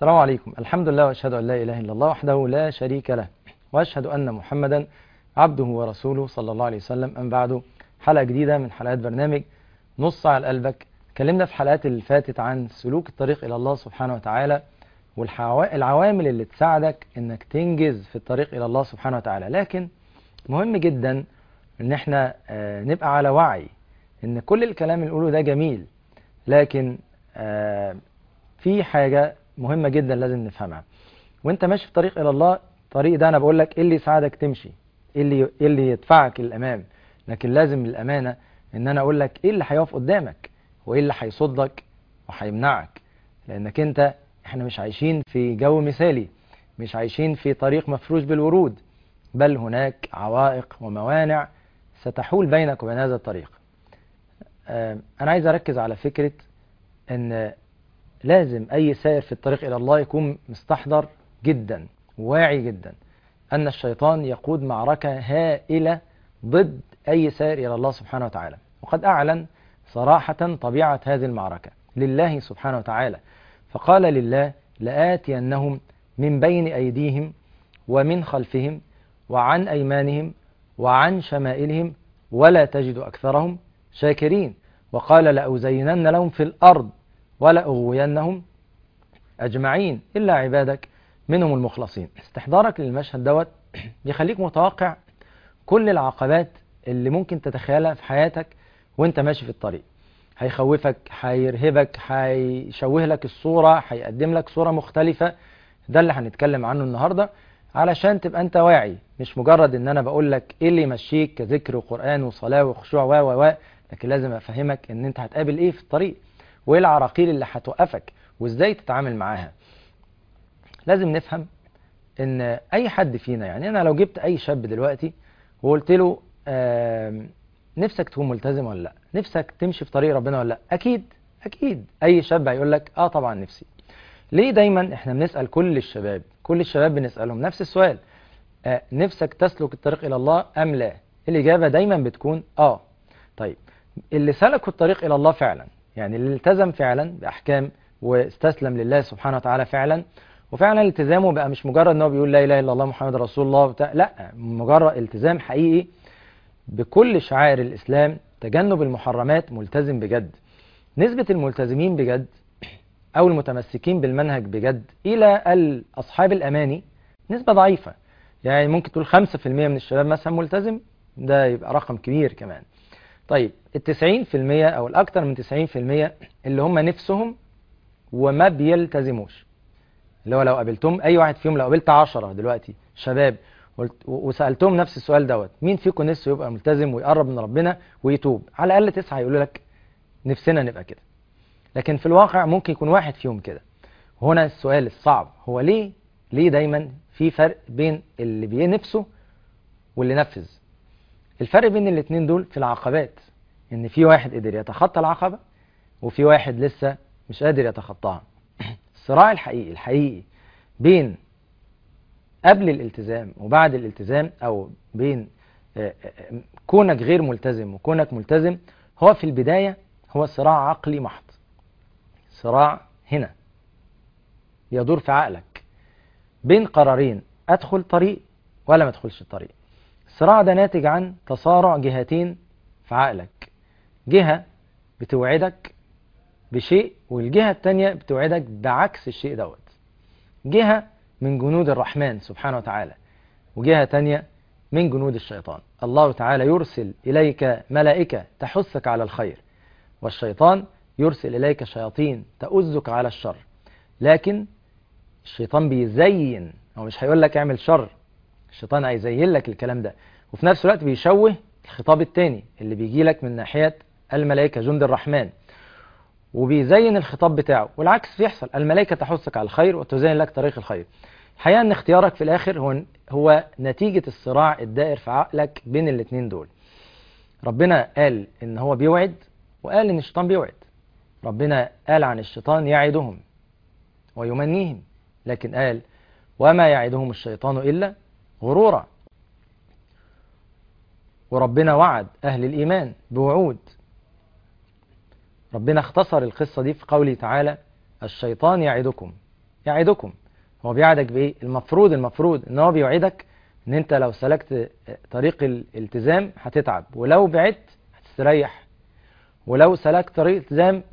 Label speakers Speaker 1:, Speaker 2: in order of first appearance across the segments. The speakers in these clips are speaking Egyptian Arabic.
Speaker 1: السلام عليكم الحمد لله واشهد ان لا اله الا الله وحده لا شريك له واشهد ان محمدا عبده ورسوله صلى الله عليه وسلم ام بعد حلقه جديده من حلقات برنامج نص على قلبك اتكلمنا في الحلقات اللي فاتت عن سلوك الطريق الى الله سبحانه وتعالى والعوامل اللي تساعدك انك تنجز في الطريق الى الله سبحانه وتعالى لكن مهم جدا ان احنا آه، نبقى على وعي ان كل الكلام اللي نقوله ده جميل لكن آه، في حاجة مهمة جدا لازم نفهمها وانت ماشي في طريق الى الله الطريق ده انا بقول لك ايه اللي يساعدك تمشي ايه اللي ايه اللي يدفعك للامام لكن لازم الامانة ان انا اقول لك ايه اللي هيقف قدامك وايه اللي هيصدك وهيمنعك لانك انت احنا مش عايشين في جو مثالي مش عايشين في طريق مفروش بالورود بل هناك عوائق وموانع ستحول بينك وبين هذا الطريق آه، انا عايز اركز على فكرة ان لازم اي سائر في الطريق الى الله يكون مستحضر جدا واعي جدا ان الشيطان يقود معركة هائلة ضد اي سائر الى الله سبحانه وتعالى وقد اعلن صراحة طبيعة هذه المعركة لله سبحانه وتعالى فقال لله لآتينهم من بين أيديهم ومن خلفهم وعن أيمانهم وعن شمائلهم ولا تجد أكثرهم شاكرين وقال لأزينن لهم في الأرض ولأغوينهم أجمعين إلا عبادك منهم المخلصين استحضارك للمشهد دوت يخليك متوقع كل العقبات اللي ممكن تتخيلها في حياتك وانت ماشي في الطريق هيخوفك هيرهبك هيشوه لك الصورة هيقدم لك صورة مختلفة ده اللي هنتكلم عنه النهاردة علشان تبقى انت واعي مش مجرد ان انا بقول لك ايه اللي يمشيك كذكر وقرآن وصلاة وخشوع و و و لكن لازم افهمك ان انت هتقابل ايه في الطريق وايه العراقيل اللي هتوقفك وازاي تتعامل معاها لازم نفهم ان اي حد فينا يعني انا لو جبت اي شاب دلوقتي وقلت له آم، نفسك تكون ملتزم ولا لا نفسك تمشي في طريق ربنا ولا لا اكيد اكيد اي شاب هيقول لك اه طبعا نفسي ليه دايما احنا بنسال كل الشباب كل الشباب بنسالهم نفس السؤال آه نفسك تسلك الطريق الى الله ام لا الاجابه دايما بتكون اه طيب اللي سلكوا الطريق الى الله فعلا يعني اللي التزم فعلا باحكام واستسلم لله سبحانه وتعالى فعلا وفعلا التزامه بقى مش مجرد ان هو بيقول لا اله الا الله محمد رسول الله وبتاع لا مجرد التزام حقيقي بكل شعائر الإسلام تجنب المحرمات ملتزم بجد نسبة الملتزمين بجد أو المتمسكين بالمنهج بجد إلى أصحاب الأماني نسبة ضعيفة يعني ممكن تقول 5% من الشباب مثلا ملتزم ده يبقى رقم كبير كمان طيب التسعين في المية أو الأكثر من تسعين في المية اللي هم نفسهم وما بيلتزموش اللي هو لو قابلتهم أي واحد فيهم لو قابلت عشرة دلوقتي شباب قلت وسألتهم نفس السؤال دوت مين فيكم نفسه يبقى ملتزم ويقرب من ربنا ويتوب على الأقل تسعة يقولوا لك نفسنا نبقى كده لكن في الواقع ممكن يكون واحد فيهم كده هنا السؤال الصعب هو ليه ليه دايما في فرق بين اللي بينفسه واللي نفذ الفرق بين الاتنين دول في العقبات ان في واحد قدر يتخطى العقبة وفي واحد لسه مش قادر يتخطاها الصراع الحقيقي الحقيقي بين قبل الالتزام وبعد الالتزام او بين آه، آه، كونك غير ملتزم وكونك ملتزم هو في البداية هو صراع عقلي محض صراع هنا يدور في عقلك بين قرارين ادخل طريق ولا ما ادخلش الطريق الصراع ده ناتج عن تصارع جهتين في عقلك جهة بتوعدك بشيء والجهة التانية بتوعدك بعكس الشيء دوت جهة من جنود الرحمن سبحانه وتعالى وجهة تانية من جنود الشيطان الله تعالى يرسل إليك ملائكة تحثك على الخير والشيطان يرسل إليك شياطين تؤزك على الشر لكن الشيطان بيزين هو مش هيقول لك اعمل شر الشيطان هيزين لك الكلام ده وفي نفس الوقت بيشوه الخطاب التاني اللي بيجي لك من ناحية الملائكة جند الرحمن وبيزين الخطاب بتاعه والعكس بيحصل الملائكة تحثك على الخير وتزين لك طريق الخير الحقيقة ان اختيارك في الاخر هو هو نتيجة الصراع الدائر في عقلك بين الاتنين دول ربنا قال ان هو بيوعد وقال ان الشيطان بيوعد ربنا قال عن الشيطان يعدهم ويمنيهم لكن قال وما يعدهم الشيطان إلا غرورا وربنا وعد أهل الإيمان بوعود ربنا اختصر القصة دي في قوله تعالى الشيطان يعدكم يعدكم هو بيعدك بايه المفروض المفروض ان هو بيوعدك ان انت لو سلكت طريق الالتزام هتتعب ولو بعدت هتستريح ولو سلكت طريق الالتزام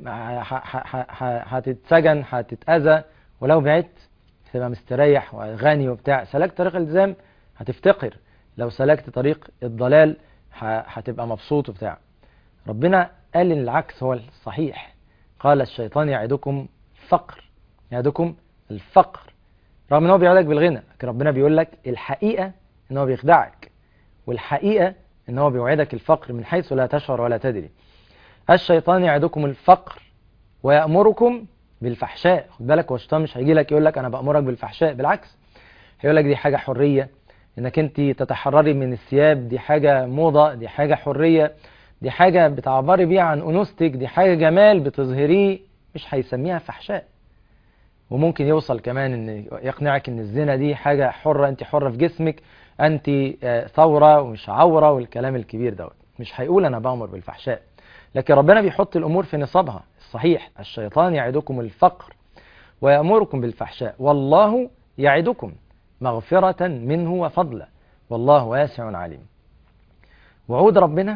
Speaker 1: هتتسجن هتتأذى ولو بعدت هتبقى مستريح وغني وبتاع سلكت طريق الالتزام هتفتقر لو سلكت طريق الضلال هتبقى مبسوط وبتاع ربنا قال ان العكس هو الصحيح قال الشيطان يعدكم فقر يعدكم الفقر رغم ان هو بيوعدك بالغنى لكن ربنا بيقول لك الحقيقه ان هو بيخدعك والحقيقه ان هو بيوعدك الفقر من حيث لا تشعر ولا تدري الشيطان يعدكم الفقر ويأمركم بالفحشاء خد بالك هو الشيطان مش هيجي لك يقول لك انا بأمرك بالفحشاء بالعكس هيقول لك دي حاجه حريه انك انت تتحرري من الثياب دي حاجه موضه دي حاجه حريه دي حاجه بتعبري بيها عن انوثتك دي حاجه جمال بتظهريه مش هيسميها فحشاء وممكن يوصل كمان ان يقنعك ان الزنا دي حاجه حره انت حره في جسمك انت ثوره ومش عوره والكلام الكبير دوت مش هيقول انا بامر بالفحشاء لكن ربنا بيحط الامور في نصابها الصحيح الشيطان يعدكم الفقر ويامركم بالفحشاء والله يعدكم مغفره منه وفضلا والله واسع عليم وعود ربنا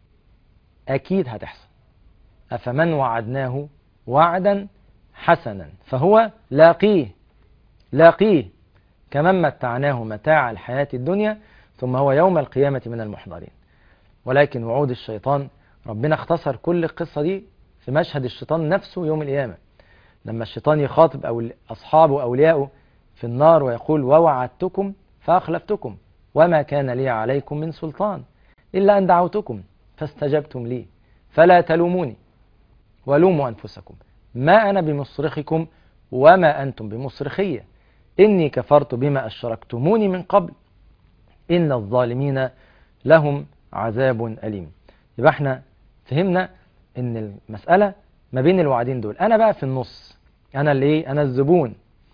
Speaker 1: اكيد هتحصل افمن وعدناه وعدا حسنا فهو لاقيه لاقيه كمن متعناه متاع الحياة الدنيا ثم هو يوم القيامة من المحضرين ولكن وعود الشيطان ربنا اختصر كل القصة دي في مشهد الشيطان نفسه يوم القيامة لما الشيطان يخاطب أو أصحابه أولياءه في النار ويقول ووعدتكم فأخلفتكم وما كان لي عليكم من سلطان إلا أن دعوتكم فاستجبتم لي فلا تلوموني ولوموا أنفسكم ما أنا بمصرخكم وما أنتم بمصرخية إني كفرت بما أشركتموني من قبل إن الظالمين لهم عذاب أليم يبقى احنا فهمنا إن المسألة ما بين الوعدين دول أنا بقى في النص أنا اللي إيه أنا الزبون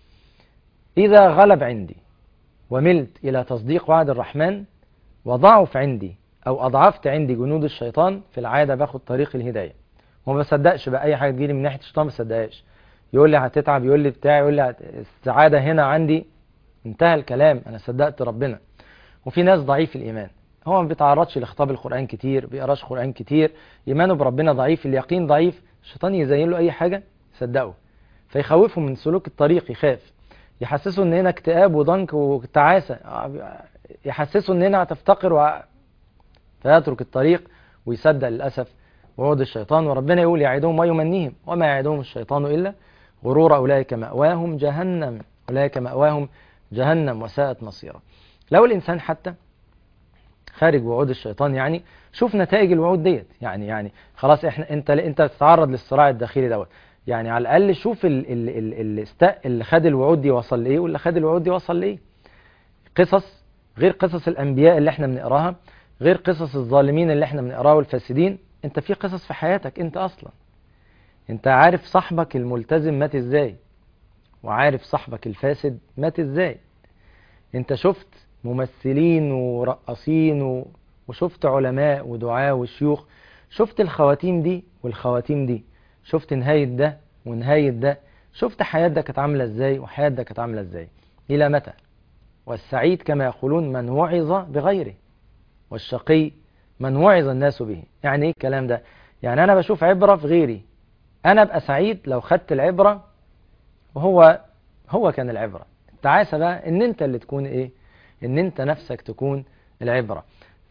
Speaker 1: إذا غلب عندي وملت إلى تصديق وعد الرحمن وضعف عندي أو أضعفت عندي جنود الشيطان في العادة باخد طريق الهداية وما بصدقش بقى اي حاجه تجيلي من ناحيه الشيطان ما بصدقهاش يقول لي هتتعب يقول لي بتاع يقول لي السعاده هنا عندي انتهى الكلام انا صدقت ربنا وفي ناس ضعيف الايمان هو ما بيتعرضش لخطاب القران كتير بيقراش قران كتير ايمانه بربنا ضعيف اليقين ضعيف الشيطان يزين له اي حاجه صدقه فيخوفه من سلوك الطريق يخاف يحسسه ان هنا اكتئاب وضنك وتعاسه يحسسه ان هنا هتفتقر و... فيترك الطريق ويصدق للاسف وعود الشيطان وربنا يقول يعدهم ويمنيهم وما يعدهم الشيطان إلا غرور أولئك مأواهم جهنم أولئك مأواهم جهنم وساءت مصيرا لو الإنسان حتى خارج وعود الشيطان يعني شوف نتائج الوعود ديت يعني يعني خلاص احنا انت انت تتعرض للصراع الداخلي دوت يعني على الاقل شوف ال ال ال ال اللي خد الوعود دي وصل لايه واللي خد الوعود دي وصل لايه قصص غير قصص الانبياء اللي احنا بنقراها غير قصص الظالمين اللي احنا بنقراها والفاسدين انت في قصص في حياتك انت اصلا انت عارف صاحبك الملتزم مات ازاي وعارف صاحبك الفاسد مات ازاي انت شفت ممثلين ورقصين و... وشفت علماء ودعاة وشيوخ شفت الخواتيم دي والخواتيم دي شفت نهاية ده ونهاية ده شفت حياة ده كانت عاملة ازاي وحياة ده كانت عاملة ازاي الى متى والسعيد كما يقولون من وعظ بغيره والشقي من وعظ الناس به يعني ايه الكلام ده يعني انا بشوف عبرة في غيري انا ابقى سعيد لو خدت العبرة وهو هو كان العبرة التعاسة بقى ان انت اللي تكون ايه ان انت نفسك تكون العبرة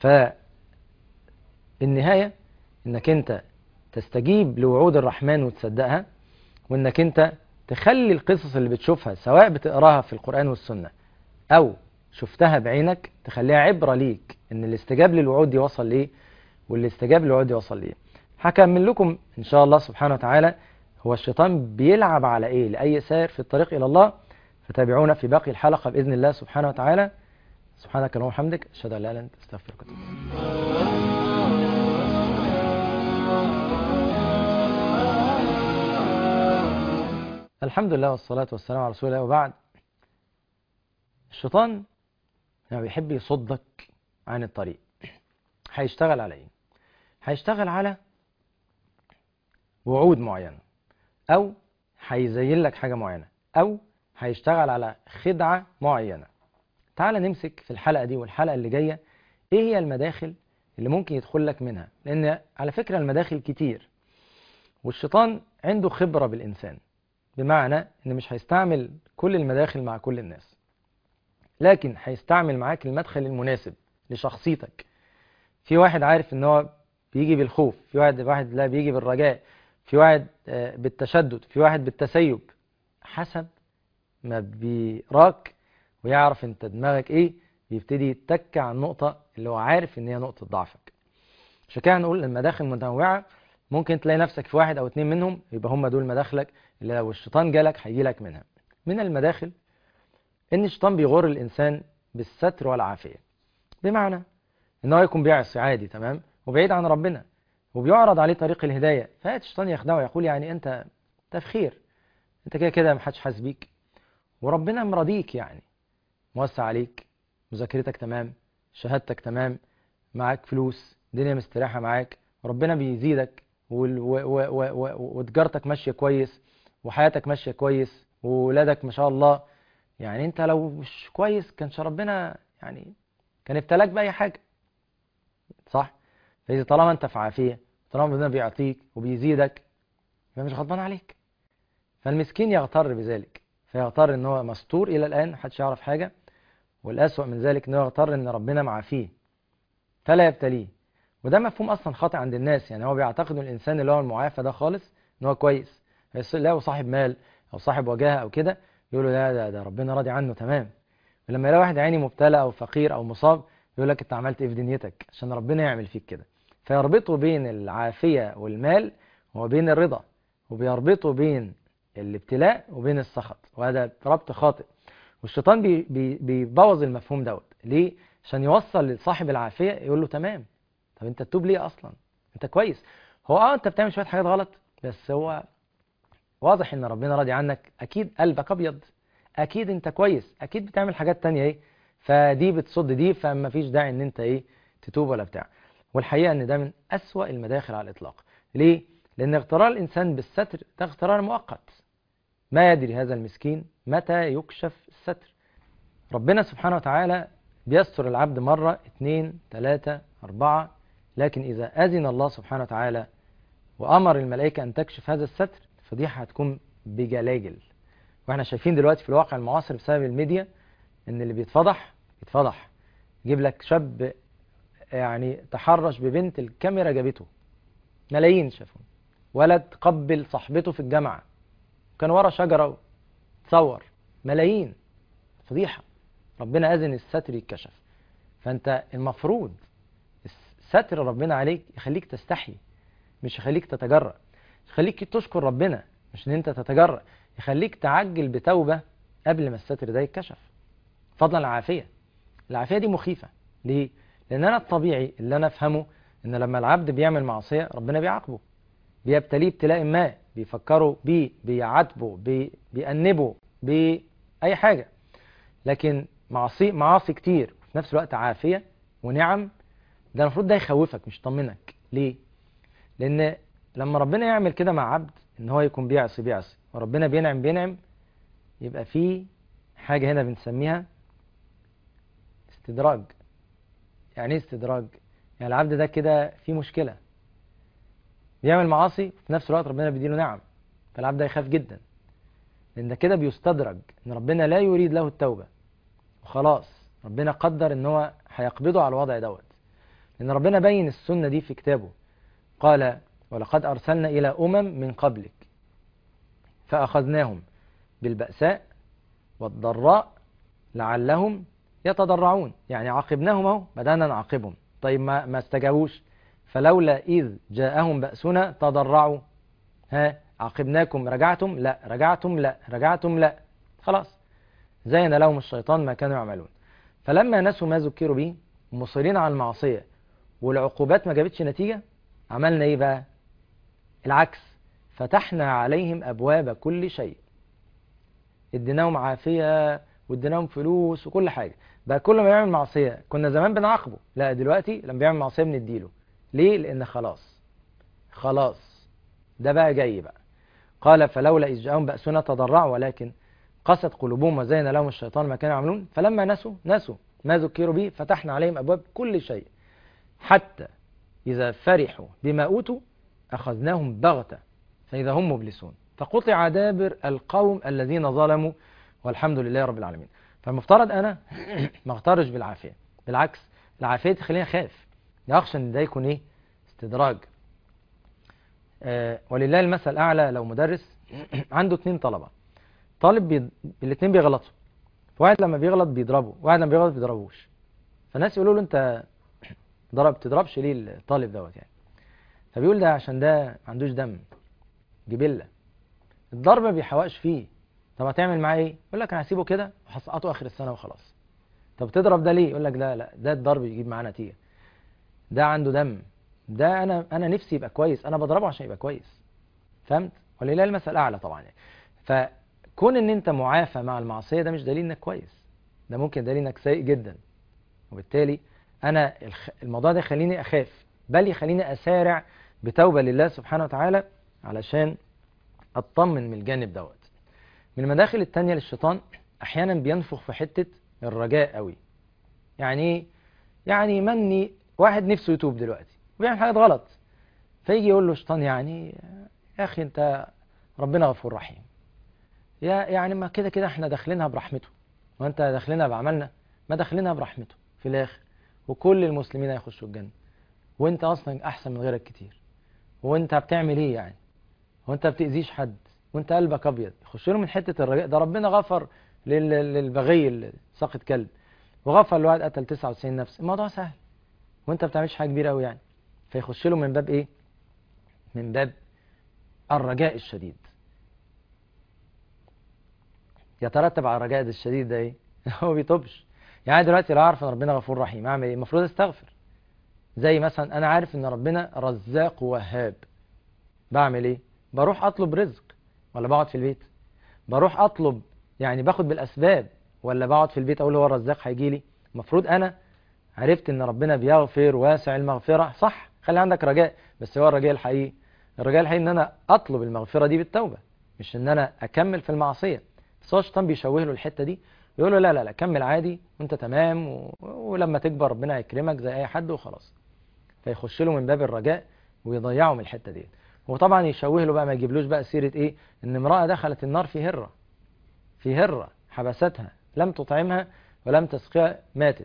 Speaker 1: فالنهاية انك انت تستجيب لوعود الرحمن وتصدقها وانك انت تخلي القصص اللي بتشوفها سواء بتقراها في القرآن والسنة او شفتها بعينك تخليها عبرة ليك ان اللي استجاب للوعود دي وصل ليه واللي استجاب للوعود دي وصل ليه هكمل لكم ان شاء الله سبحانه وتعالى هو الشيطان بيلعب على ايه لأي سائر في الطريق الى الله فتابعونا في باقي الحلقة بإذن الله سبحانه وتعالى سبحانك اللهم وبحمدك اشهد ان لا اله الا انت استغفرك واتوب الحمد لله والصلاة والسلام على رسول الله وبعد الشيطان لما بيحب يصدك عن الطريق هيشتغل على ايه هيشتغل على وعود معينة او هيزين لك حاجة معينة او هيشتغل على خدعة معينة تعال نمسك في الحلقة دي والحلقة اللي جاية ايه هي المداخل اللي ممكن يدخل لك منها لان على فكرة المداخل كتير والشيطان عنده خبرة بالإنسان بمعنى ان مش هيستعمل كل المداخل مع كل الناس لكن هيستعمل معاك المدخل المناسب لشخصيتك في واحد عارف ان هو بيجي بالخوف في واحد واحد لا بيجي بالرجاء في واحد بالتشدد في واحد بالتسيب حسب ما بيراك ويعرف انت دماغك ايه بيبتدي يتك على النقطة اللي هو عارف ان هي نقطة ضعفك عشان كده نقول المداخل متنوعة ممكن تلاقي نفسك في واحد او اتنين منهم يبقى هم دول مداخلك اللي لو الشيطان جالك هيجيلك منها من المداخل ان الشيطان بيغر الانسان بالستر والعافية بمعنى ان هو يكون بيعصي عادي تمام وبعيد عن ربنا وبيعرض عليه طريق الهداية فيأتي الشيطان يخدعه يقول يعني انت انت في خير انت كده كده محدش حاسس بيك وربنا مرضيك يعني موسع عليك مذاكرتك تمام شهادتك تمام معاك فلوس الدنيا مستريحة معاك وربنا بيزيدك وتجارتك ماشية كويس وحياتك ماشية كويس وولادك ما شاء الله يعني انت لو مش كويس كانش ربنا يعني كان ابتلاك بأي حاجة صح فإذا طالما انت في عافية طالما ربنا بيعطيك وبيزيدك يبقى مش غضبان عليك فالمسكين يغتر بذلك فيغتر ان هو مستور الى الان محدش يعرف حاجة والأسوأ من ذلك انه يغتر ان ربنا معافيه فلا يبتليه وده مفهوم اصلا خاطئ عند الناس يعني هو بيعتقد ان الانسان اللي هو المعافى ده خالص ان هو كويس لا هو صاحب مال او صاحب وجاهه او كده يقول له ده, ده ده ربنا راضي عنه تمام ولما يلاقي واحد عيني مبتلى او فقير او مصاب يقول لك انت عملت ايه في دنيتك عشان ربنا يعمل فيك كده فيربطوا بين العافيه والمال وبين الرضا وبيربطوا بين الابتلاء وبين السخط وهذا ربط خاطئ والشيطان بي بي بيبوظ المفهوم دوت ليه عشان يوصل لصاحب العافيه يقول له تمام طب انت تتوب ليه اصلا انت كويس هو اه انت بتعمل شويه حاجات غلط بس هو واضح ان ربنا راضي عنك اكيد قلبك ابيض اكيد انت كويس اكيد بتعمل حاجات تانية ايه فدي بتصد دي فما فيش داعي ان انت ايه تتوب ولا بتاع والحقيقه ان ده من اسوأ المداخل على الاطلاق ليه لان اغترار الانسان بالستر ده اغترار مؤقت ما يدري هذا المسكين متى يكشف الستر ربنا سبحانه وتعالى بيستر العبد مرة اتنين تلاتة أربعة لكن إذا أذن الله سبحانه وتعالى وأمر الملائكة أن تكشف هذا الستر فضيحة هتكون بجلاجل واحنا شايفين دلوقتي في الواقع المعاصر بسبب الميديا ان اللي بيتفضح يتفضح يجيب لك شاب يعني تحرش ببنت الكاميرا جابته ملايين شافوا ولد قبل صاحبته في الجامعة كان ورا شجرة تصور ملايين فضيحة ربنا أذن الستر يتكشف فأنت المفروض ستر ربنا عليك يخليك تستحي مش يخليك تتجرأ يخليك تشكر ربنا مش ان انت تتجرأ يخليك تعجل بتوبة قبل ما الستر ده يتكشف فضلا العافية العافية دي مخيفة ليه؟ لأن أنا الطبيعي اللي أنا أفهمه إن لما العبد بيعمل معصية ربنا بيعاقبه بيبتليه ابتلاء ما بيفكروا بيه بيعاتبه بي بيأنبه بأي حاجة لكن معصي معاصي كتير وفي نفس الوقت عافية ونعم ده المفروض ده يخوفك مش يطمنك ليه؟ لأن لما ربنا يعمل كده مع عبد ان هو يكون بيعصي بيعصي وربنا بينعم بينعم يبقى في حاجة هنا بنسميها استدراج يعني ايه استدراج يعني العبد ده كده في مشكلة بيعمل معاصي في نفس الوقت ربنا بيديله نعم فالعبد ده يخاف جدا لان ده كده بيستدرج ان ربنا لا يريد له التوبة وخلاص ربنا قدر ان هو هيقبضه على الوضع دوت لان ربنا بين السنة دي في كتابه قال ولقد أرسلنا إلى أمم من قبلك فأخذناهم بالبأساء والضراء لعلهم يتضرعون يعني عاقبناهم اهو بدأنا نعاقبهم طيب ما, ما استجابوش فلولا إذ جاءهم بأسنا تضرعوا ها عاقبناكم رجعتم لا رجعتم لا رجعتم لا خلاص زين لهم الشيطان ما كانوا يعملون فلما نسوا ما ذكروا به مصرين على المعصية والعقوبات ما جابتش نتيجة عملنا ايه بقى العكس فتحنا عليهم أبواب كل شيء اديناهم عافية واديناهم فلوس وكل حاجة بقى كل ما يعمل معصية كنا زمان بنعاقبه لا دلوقتي لما بيعمل معصية بنديله ليه لأن خلاص خلاص ده بقى جاي بقى قال فلولا إذ جاءهم بأسنا تضرعوا ولكن قست قلوبهم وزين لهم الشيطان ما كانوا يعملون فلما نسوا نسوا ما ذكروا به فتحنا عليهم أبواب كل شيء حتى إذا فرحوا بما أوتوا أخذناهم بغتة فإذا هم مبلسون فقطع دابر القوم الذين ظلموا والحمد لله رب العالمين فالمفترض أنا ما اغترش بالعافية بالعكس العافية تخليني أخاف يخشى أن ده يكون إيه استدراج آه ولله المثل الأعلى لو مدرس عنده اتنين طلبة طالب بي... الاتنين بيغلطوا واحد لما بيغلط بيضربه واحد لما بيغلط بيضربوش فالناس يقولوا له انت ضرب تضربش ليه الطالب دوت يعني فبيقول ده عشان ده ما عندوش دم جبله الضرب ما بيحوقش فيه طب هتعمل معاه ايه يقول لك انا هسيبه كده وهسقطه اخر السنه وخلاص طب تضرب ده ليه يقول لك لا لا ده الضرب يجيب معاه نتيجه ده عنده دم ده انا انا نفسي يبقى كويس انا بضربه عشان يبقى كويس فهمت ولله المثل الاعلى طبعا يعني فكون ان انت معافى مع المعصيه ده مش دليل انك كويس ده ممكن دليل انك سيء جدا وبالتالي انا الموضوع ده يخليني اخاف بل يخليني اسارع بتوبه لله سبحانه وتعالى علشان اطمن من الجانب دوت من المداخل التانية للشيطان احيانا بينفخ في حته الرجاء قوي يعني ايه يعني مني واحد نفسه يتوب دلوقتي وبيعمل حاجات غلط فيجي يقول له الشيطان يعني يا اخي انت ربنا غفور رحيم يا يعني ما كده كده احنا داخلينها برحمته وانت داخلينها بعملنا ما داخلينها برحمته في الاخر وكل المسلمين هيخشوا الجنه وانت اصلا احسن من غيرك كتير وانت بتعمل ايه يعني وانت بتاذيش حد وانت قلبك ابيض يخش له من حته الرجاء ده ربنا غفر للبغي اللي ساقط كلب وغفر لواحد قتل 99 نفس الموضوع سهل وانت بتعملش حاجه كبيره قوي يعني فيخش له من باب ايه من باب الرجاء الشديد يترتب على الرجاء الشديد ده ايه هو بيتوبش يعني دلوقتي لو اعرف ان ربنا غفور رحيم اعمل ايه المفروض استغفر زي مثلا انا عارف ان ربنا رزاق وهاب بعمل ايه بروح اطلب رزق ولا بقعد في البيت بروح اطلب يعني باخد بالاسباب ولا بقعد في البيت اقول هو الرزاق هيجي لي المفروض انا عرفت ان ربنا بيغفر واسع المغفره صح خلي عندك رجاء بس هو الرجاء الحقيقي الرجاء الحقيقي ان انا اطلب المغفره دي بالتوبه مش ان انا اكمل في المعصيه بس هو الشيطان بيشوه له الحته دي يقول له لا لا لا كمل عادي وانت تمام و... ولما تكبر ربنا هيكرمك زي اي حد وخلاص فيخش له من باب الرجاء ويضيعه من الحته دي وطبعا يشوه له بقى ما يجيبلوش بقى سيره ايه ان امراه دخلت النار في هره في هره حبستها لم تطعمها ولم تسقيها ماتت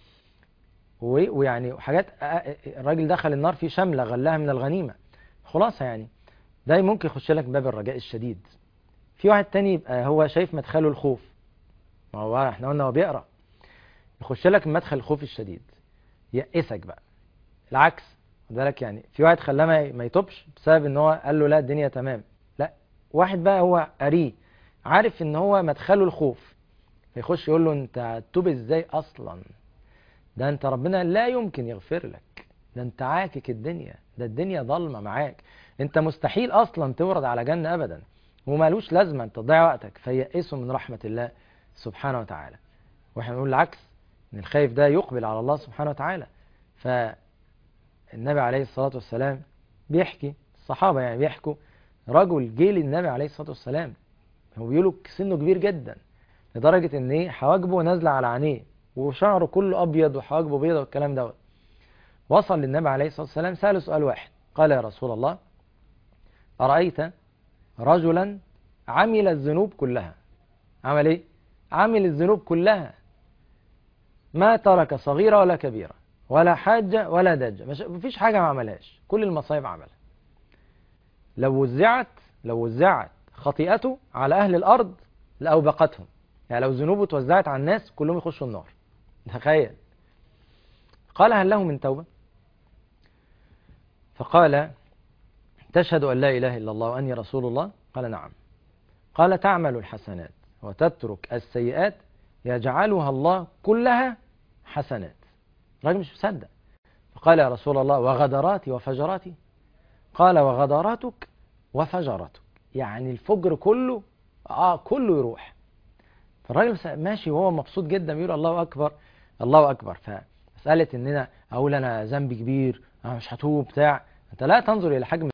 Speaker 1: ويعني حاجات الراجل دخل النار في شمله غلاها من الغنيمه خلاصه يعني ده ممكن يخش لك باب الرجاء الشديد في واحد تاني يبقى هو شايف مدخله الخوف ما هو احنا قلنا هو بيقرا يخش لك من مدخل الخوف الشديد يأسك بقى العكس خد بالك يعني في واحد خلاه ما يتوبش بسبب ان هو قال له لا الدنيا تمام لا واحد بقى هو قريه عارف ان هو مدخله الخوف فيخش يقول له انت هتتوب ازاي اصلا ده انت ربنا لا يمكن يغفر لك ده انت عاكك الدنيا ده الدنيا ضلمه معاك انت مستحيل اصلا تورد على جنه ابدا ومالوش لازمه انت تضيع وقتك فيئسوا من رحمه الله سبحانه وتعالى واحنا نقول العكس ان الخايف ده يقبل على الله سبحانه وتعالى فالنبي عليه الصلاه والسلام بيحكي الصحابه يعني بيحكوا رجل جه للنبي عليه الصلاه والسلام هو بيقولوا سنه كبير جدا لدرجه ان ايه حواجبه نازله على عينيه وشعره كله ابيض وحواجبه بيضه والكلام دوت وصل للنبي عليه الصلاه والسلام ساله سؤال واحد قال يا رسول الله ارايت رجلا عمل الذنوب كلها عمل ايه عمل الذنوب كلها ما ترك صغيرة ولا كبيرة ولا حاجة ولا دجة مفيش حاجة ما عملهاش كل المصايب عملها لو وزعت لو وزعت خطيئته على أهل الأرض لأوبقتهم يعني لو ذنوبه توزعت على الناس كلهم يخشوا النار تخيل قال هل له من توبة فقال تشهد أن لا إله إلا الله وأني رسول الله قال نعم قال تعمل الحسنات وتترك السيئات يجعلها الله كلها حسنات الراجل مش مصدق فقال يا رسول الله وغدراتي وفجراتي قال وغدراتك وفجراتك يعني الفجر كله اه كله يروح فالراجل ماشي وهو مبسوط جدا بيقول الله اكبر الله اكبر فمساله ان انا اقول انا ذنبي كبير انا مش هتوب بتاع انت لا تنظر الى حجم